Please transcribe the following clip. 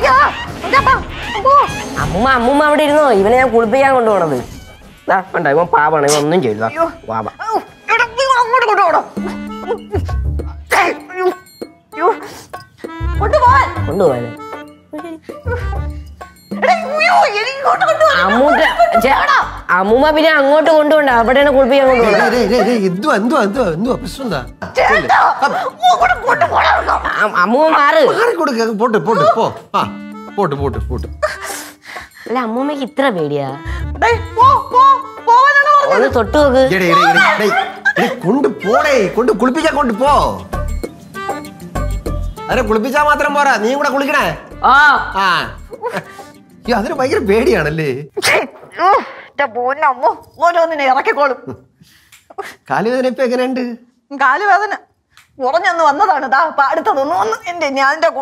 കുളിക്കാ കുളിക്കാപ്പാ. അമ്മോ. അമ്മൂമ്മ അമ്മൂമ്മ അവിടെ ഇരുന്നോ ഇവനെ ഞാൻ കുളിപ്പിക്കാൻ കൊണ്ടുപോണത് ദാ, കണ്ടോ ഇവൻ പാവാണ് ഇവൻ ഒന്നും ചെയ്യില്ല അയ്യോ. പാവ ഔ, ഇവിടെ നിങ്ങൾ അങ്ങോട്ട് കൊണ്ടുപോകണം അയ്യോ, അയ്യോ. കൊണ്ടുപോവാൻ കൊണ്ടുപോകാൻ എടാ, അയ്യോ, എനിക്ക് ഇങ്ങോട്ട് കൊണ്ടുപോകാൻ. അമ്മൂട്ട ഛെ, അമ്മൂമ്മ പിന്നെ അങ്ങോട്ട് കൊണ്ടുപോണ്ട അവിടെയാണ് കുളിപ്പിക്കാൻ കൊണ്ടുപോകണം എന്തുവാ എന്തുവാ എന്തുവാ എന്തുവാ പ്രശ്നം എന്താ ചേട്ടാ, അങ്ങോട്ട് കൊണ്ടുപോകണം. അമ്മൂമ്മ മാറ് മാറിക്കൊടുക്ക പോട്ട് പോട്ട് പോ ആ പോട്ട് പോട്ട് പോട്ട് അല്ല അമ്മൂമ്മക്ക് ഇത്ര പേടിയാ ഡേയ്, പോ, പോ, പോവാനാണ് പറഞ്ഞത്. ഒന്ന് തൊട്ട് നോക്ക് എടേ, എടേ, എടേ, എടേ, എടേ, കൊണ്ട് പോടേ കൊണ്ട് കുളിപ്പിക്കാൻ കൊണ്ട് പോ അതിനെ കുളിപ്പിച്ചാ മാത്രം പോരാ നീയും കൂടെ കുളിക്കണേ ആ ആ അയ്യോ, അതിന് ഭയങ്കര പേടിയാണല്ലേ ഛേ, ഓ, എന്റെ പൊന്നമ്മോ ഓരോന്നിനെ ഇറക്കിക്കോളും കാലുവേദന ഇപ്പൊ എങ്ങനെയുണ്ട് കാലുവേദന ഉറഞ്ഞൊന്ന് വന്നതാണ് ദാ ഇപ്പൊ അടുത്തതൊന്നും ഒന്ന് എന്റെ ഞാൻ എന്റെ